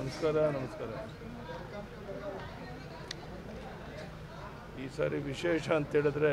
ನಮಸ್ಕಾರ ನಮಸ್ಕಾರ ಈ ಸಾರಿ ವಿಶೇಷ ಅಂತ ಹೇಳಿದ್ರೆ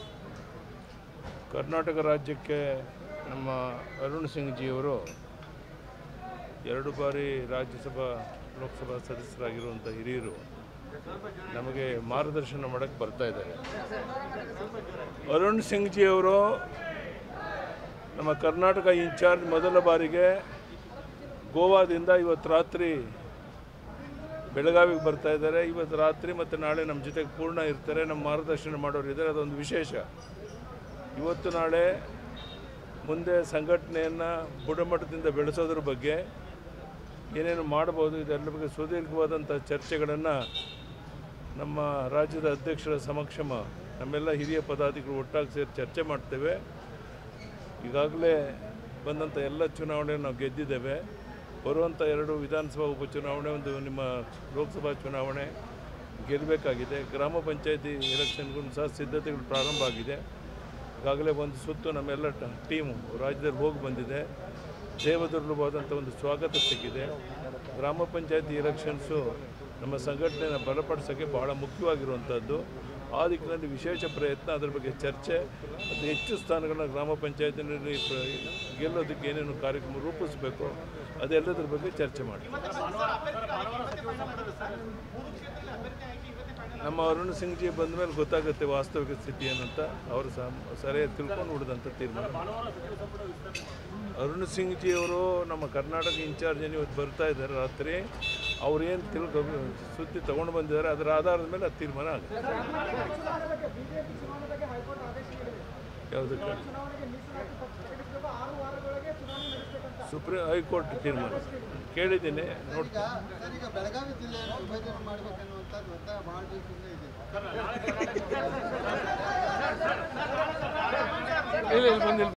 ಕರ್ನಾಟಕ ರಾಜ್ಯಕ್ಕೆ ನಮ್ಮ ಅರುಣ್ ಸಿಂಗ್ ಜಿಯವರು ಎರಡು ಬಾರಿ ರಾಜ್ಯಸಭಾ ಲೋಕಸಭಾ ಸದಸ್ಯರಾಗಿರುವಂಥ ಹಿರಿಯರು ನಮಗೆ ಮಾರ್ಗದರ್ಶನ ಮಾಡೋಕ್ಕೆ ಬರ್ತಾ ಇದ್ದಾರೆ ಅರುಣ್ ಸಿಂಗ್ ಜಿಯವರು ನಮ್ಮ ಕರ್ನಾಟಕ ಇನ್ಚಾರ್ಜ್ ಮೊದಲ ಬಾರಿಗೆ ಗೋವಾದಿಂದ ಇವತ್ತು ರಾತ್ರಿ ಬೆಳಗಾವಿಗೆ ಬರ್ತಾ ಇದ್ದಾರೆ ಇವತ್ತು ರಾತ್ರಿ ಮತ್ತು ನಾಳೆ ನಮ್ಮ ಜೊತೆಗೆ ಪೂರ್ಣ ಇರ್ತಾರೆ ನಮ್ಮ ಮಾರ್ಗದರ್ಶನ ಮಾಡೋರು ಇದ್ದಾರೆ ಅದೊಂದು ವಿಶೇಷ ಇವತ್ತು ನಾಳೆ ಮುಂದೆ ಸಂಘಟನೆಯನ್ನು ಬುಡಮಟ್ಟದಿಂದ ಬೆಳೆಸೋದ್ರ ಬಗ್ಗೆ ಏನೇನು ಮಾಡ್ಬೋದು ಇದೆಲ್ಲ ಬಗ್ಗೆ ಸುದೀರ್ಘವಾದಂಥ ಚರ್ಚೆಗಳನ್ನು ನಮ್ಮ ರಾಜ್ಯದ ಅಧ್ಯಕ್ಷರ ಸಮಕ್ಷಮ ನಮ್ಮೆಲ್ಲ ಹಿರಿಯ ಪದಾಧಿಕಾರಿಗಳು ಒಟ್ಟಾಗಿ ಸೇರಿ ಚರ್ಚೆ ಮಾಡ್ತೇವೆ ಈಗಾಗಲೇ ಬಂದಂಥ ಎಲ್ಲ ಚುನಾವಣೆ ನಾವು ಗೆದ್ದಿದ್ದೇವೆ ಬರುವಂಥ ಎರಡು ವಿಧಾನಸಭಾ ಉಪಚುನಾವಣೆ ಒಂದು ನಿಮ್ಮ ಲೋಕಸಭಾ ಚುನಾವಣೆ ಗೆಲ್ಲಬೇಕಾಗಿದೆ ಗ್ರಾಮ ಪಂಚಾಯತಿ ಎಲೆಕ್ಷನ್ಗೂ ಸಹ ಸಿದ್ಧತೆಗಳು ಪ್ರಾರಂಭ ಆಗಿದೆ ಈಗಾಗಲೇ ಒಂದು ಸುತ್ತು ನಮ್ಮೆಲ್ಲ ಟ- ಟೀಮು ರಾಜ್ಯದಲ್ಲಿ ಹೋಗಿ ಬಂದಿದೆ ದೇವದುರ್ಲಭವಾದಂಥ ಒಂದು ಸ್ವಾಗತ ಸಿಕ್ಕಿದೆ ಗ್ರಾಮ ಪಂಚಾಯತಿ ಎಲೆಕ್ಷನ್ಸು ನಮ್ಮ ಸಂಘಟನೆಯನ್ನು ಬಲಪಡಿಸೋಕ್ಕೆ ಬಹಳ ಮುಖ್ಯವಾಗಿರುವಂಥದ್ದು ಆ ದಿಕ್ಕಿನಲ್ಲಿ ವಿಶೇಷ ಪ್ರಯತ್ನ ಅದರ ಬಗ್ಗೆ ಚರ್ಚೆ ಮತ್ತು ಹೆಚ್ಚು ಸ್ಥಾನಗಳನ್ನ ಗ್ರಾಮ ಪಂಚಾಯತಿನಲ್ಲಿ ಪ್ರ- ಗೆಲ್ಲೋದಕ್ಕೆ ಏನೇನು ಕಾರ್ಯಕ್ರಮ ರೂಪಿಸಬೇಕು ಅದೆಲ್ಲದ್ರ ಬಗ್ಗೆ ಚರ್ಚೆ ಮಾಡಿ ನಮ್ಮ ಅರುಣ್ ಸಿಂಗ್ ಜಿ ಬಂದ ಮೇಲೆ ಗೊತ್ತಾಗುತ್ತೆ ವಾಸ್ತವಿಕ ಸ್ಥಿತಿ ಏನಂತ ಅವರು ಸಹ ಸರಿಯಾಗಿ ತಿಳ್ಕೊಂಡು ಉಳಿದಂಥ ತೀರ್ಮಾನ ಅರುಣ್ ಸಿಂಗ್ ಜಿ ಅವರು ನಮ್ಮ ಕರ್ನಾಟಕ ಇನ್ಚಾರ್ಜ್ ಏನು ಇವತ್ತು ಬರ್ತಾ ಇದ್ದಾರೆ ರಾತ್ರಿ ಅವ್ರು ಏನು ತಿಳ್ಕೊ ಸುದ್ದಿ ತೊಗೊಂಡು ಬಂದಿದ್ದಾರೆ ಅದರ ಆಧಾರದ ಮೇಲೆ ಅದು ತೀರ್ಮಾನ ಆಗುತ್ತೆ ಯಾವುದಕ್ಕೆ ಸುಪ್ರೀಂ ಹೈಕೋರ್ಟ್ ತೀರ್ಮಾನ ಕೇಳಿದ್ದೀನಿ ನೋಡ್ತೀನಿ ಸರ್ ಈಗ ಬೆಳಗಾವಿ ಜಿಲ್ಲೆಯನ್ನು ವಿಭಜನೆ ಮಾಡಬೇಕನ್ನುವಂಥದ್ದು ಒತ್ತಾಯ ಬಹಳ ದಿವಸದಿಂದ ಇದೆ ಇಲ್ಲ ಇಲ್ಲಿ ಬಂದಿಲ್ಲ